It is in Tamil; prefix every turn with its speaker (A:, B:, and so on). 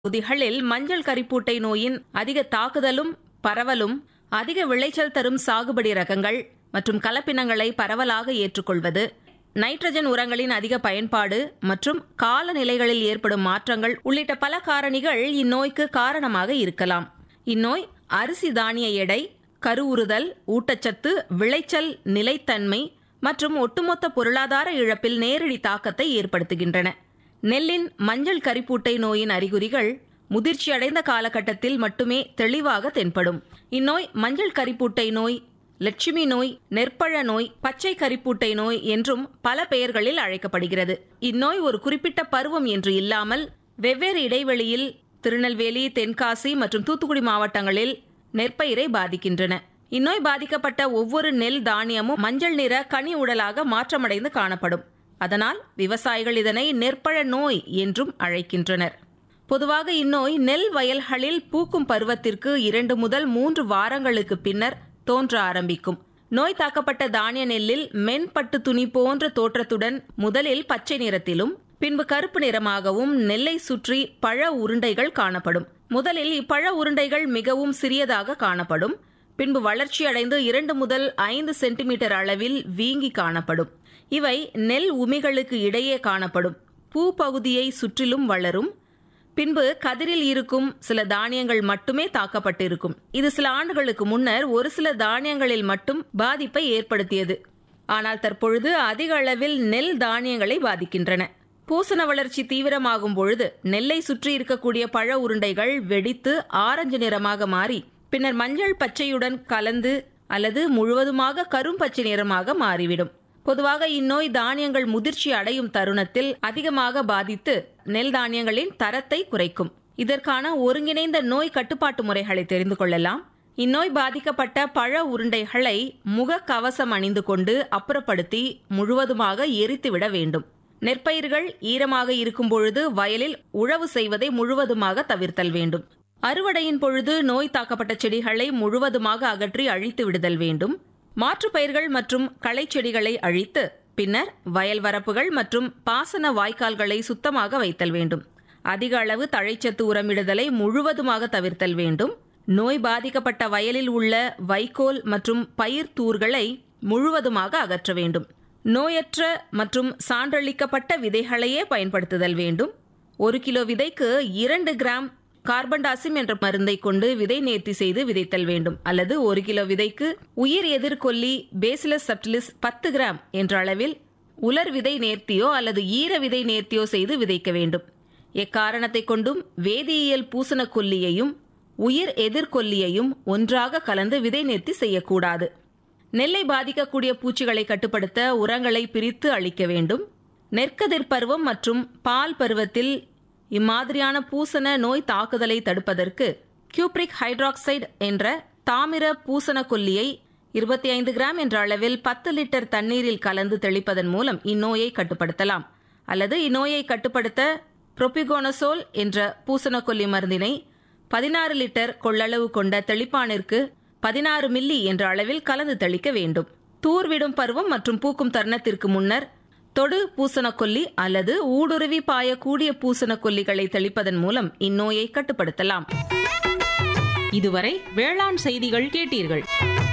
A: பகுதிகளில் மஞ்சள் கரிப்பூட்டை நோயின் அதிக தாக்குதலும் பரவலும் அதிக விளைச்சல் தரும் சாகுபடி ரகங்கள் மற்றும் கலப்பினங்களை பரவலாக ஏற்றுக்கொள்வது நைட்ரஜன் உரங்களின் அதிக பயன்பாடு மற்றும் காலநிலைகளில் ஏற்படும் மாற்றங்கள் உள்ளிட்ட பல காரணிகள் இந்நோய்க்கு காரணமாக இருக்கலாம் இந்நோய் அரிசி தானிய எடை கருவுறுதல் ஊட்டச்சத்து விளைச்சல் நிலைத்தன்மை மற்றும் ஒட்டுமொத்த பொருளாதார இழப்பில் நேரடி தாக்கத்தை ஏற்படுத்துகின்றன நெல்லின் மஞ்சள் கரிப்பூட்டை நோயின் அறிகுறிகள் முதிர்ச்சியடைந்த காலகட்டத்தில் மட்டுமே தெளிவாக தென்படும் இந்நோய் மஞ்சள் கரிப்பூட்டை நோய் லட்சுமி நோய் நெற்பழ நோய் பச்சை கரிப்பூட்டை நோய் என்றும் பல பெயர்களில் அழைக்கப்படுகிறது இந்நோய் ஒரு குறிப்பிட்ட பருவம் என்று இல்லாமல் வெவ்வேறு இடைவெளியில் திருநெல்வேலி தென்காசி மற்றும் தூத்துக்குடி மாவட்டங்களில் நெற்பயிரை பாதிக்கின்றன இந்நோய் பாதிக்கப்பட்ட ஒவ்வொரு நெல் தானியமும் மஞ்சள் நிற கனி உடலாக மாற்றமடைந்து காணப்படும் அதனால் விவசாயிகள் இதனை நெற்பழ நோய் என்றும் அழைக்கின்றனர் பொதுவாக இந்நோய் நெல் வயல்களில் பூக்கும் பருவத்திற்கு இரண்டு முதல் மூன்று வாரங்களுக்கு பின்னர் தோன்ற ஆரம்பிக்கும் நோய் தாக்கப்பட்ட தானிய நெல்லில் மென்பட்டு துணி போன்ற தோற்றத்துடன் முதலில் பச்சை நிறத்திலும் பின்பு கருப்பு நிறமாகவும் நெல்லை சுற்றி பழ உருண்டைகள் காணப்படும் முதலில் இப்பழ உருண்டைகள் மிகவும் சிறியதாக காணப்படும் பின்பு வளர்ச்சியடைந்து இரண்டு முதல் ஐந்து சென்டிமீட்டர் அளவில் வீங்கி காணப்படும் இவை நெல் உமிகளுக்கு இடையே காணப்படும் பூ பகுதியை சுற்றிலும் வளரும் பின்பு கதிரில் இருக்கும் சில தானியங்கள் மட்டுமே தாக்கப்பட்டிருக்கும் இது சில ஆண்டுகளுக்கு முன்னர் ஒரு சில தானியங்களில் மட்டும் பாதிப்பை ஏற்படுத்தியது ஆனால் தற்பொழுது அதிக அளவில் நெல் தானியங்களை பாதிக்கின்றன பூசண வளர்ச்சி தீவிரமாகும் பொழுது நெல்லை சுற்றி இருக்கக்கூடிய பழ உருண்டைகள் வெடித்து ஆரஞ்சு நிறமாக மாறி பின்னர் மஞ்சள் பச்சையுடன் கலந்து அல்லது முழுவதுமாக கரும்பச்சை நிறமாக மாறிவிடும் பொதுவாக இந்நோய் தானியங்கள் முதிர்ச்சி அடையும் தருணத்தில் அதிகமாக பாதித்து நெல் தானியங்களின் தரத்தை குறைக்கும் இதற்கான ஒருங்கிணைந்த நோய் கட்டுப்பாட்டு முறைகளை தெரிந்து கொள்ளலாம் இந்நோய் பாதிக்கப்பட்ட பழ உருண்டைகளை முக கவசம் அணிந்து கொண்டு அப்புறப்படுத்தி முழுவதுமாக எரித்துவிட வேண்டும் நெற்பயிர்கள் ஈரமாக இருக்கும் பொழுது வயலில் உழவு செய்வதை முழுவதுமாக தவிர்த்தல் வேண்டும் அறுவடையின் பொழுது நோய் தாக்கப்பட்ட செடிகளை முழுவதுமாக அகற்றி அழித்து விடுதல் வேண்டும் மாற்றுப் பயிர்கள் மற்றும் களை செடிகளை அழித்து பின்னர் வயல் வரப்புகள் மற்றும் பாசன வாய்க்கால்களை சுத்தமாக வைத்தல் வேண்டும் அதிக அளவு தழைச்சத்து உரமிடுதலை முழுவதுமாக தவிர்த்தல் வேண்டும் நோய் பாதிக்கப்பட்ட வயலில் உள்ள வைக்கோல் மற்றும் பயிர் தூர்களை முழுவதுமாக அகற்ற வேண்டும் நோயற்ற மற்றும் சான்றளிக்கப்பட்ட விதைகளையே பயன்படுத்துதல் வேண்டும் ஒரு கிலோ விதைக்கு இரண்டு கிராம் கார்பன்டாசிம் என்ற மருந்தை கொண்டு விதை நேர்த்தி செய்து விதைத்தல் வேண்டும் அல்லது ஒரு கிலோ விதைக்கு உயிர் எதிர்கொல்லி பேசிலஸ் சப்டிலிஸ் பத்து கிராம் என்ற அளவில் உலர் விதை நேர்த்தியோ அல்லது ஈர விதை நேர்த்தியோ செய்து விதைக்க வேண்டும் எக்காரணத்தை கொண்டும் வேதியியல் பூசண கொல்லியையும் உயிர் எதிர்கொல்லியையும் ஒன்றாக கலந்து விதை நேர்த்தி செய்யக்கூடாது நெல்லை பாதிக்கக்கூடிய பூச்சிகளை கட்டுப்படுத்த உரங்களை பிரித்து அளிக்க வேண்டும் நெற்கதிர் பருவம் மற்றும் பால் பருவத்தில் இம்மாதிரியான பூசண நோய் தாக்குதலை தடுப்பதற்கு கியூப்ரிக் ஹைட்ராக்சைடு என்ற தாமிர பூசண கொல்லியை இருபத்தி ஐந்து கிராம் என்ற அளவில் பத்து லிட்டர் தண்ணீரில் கலந்து தெளிப்பதன் மூலம் இந்நோயை கட்டுப்படுத்தலாம் அல்லது இந்நோயை கட்டுப்படுத்த புரோபிகோனசோல் என்ற பூசணக்கொல்லி மருந்தினை பதினாறு லிட்டர் கொள்ளளவு கொண்ட தெளிப்பானிற்கு பதினாறு மில்லி என்ற அளவில் கலந்து தெளிக்க வேண்டும் தூர்விடும் பருவம் மற்றும் பூக்கும் தருணத்திற்கு முன்னர் தொடு பூசணக்கொல்லி அல்லது ஊடுருவி பாயக்கூடிய பூசணக்கொல்லிகளை தெளிப்பதன் மூலம் இந்நோயை கட்டுப்படுத்தலாம்
B: இதுவரை வேளாண் செய்திகள் கேட்டீர்கள்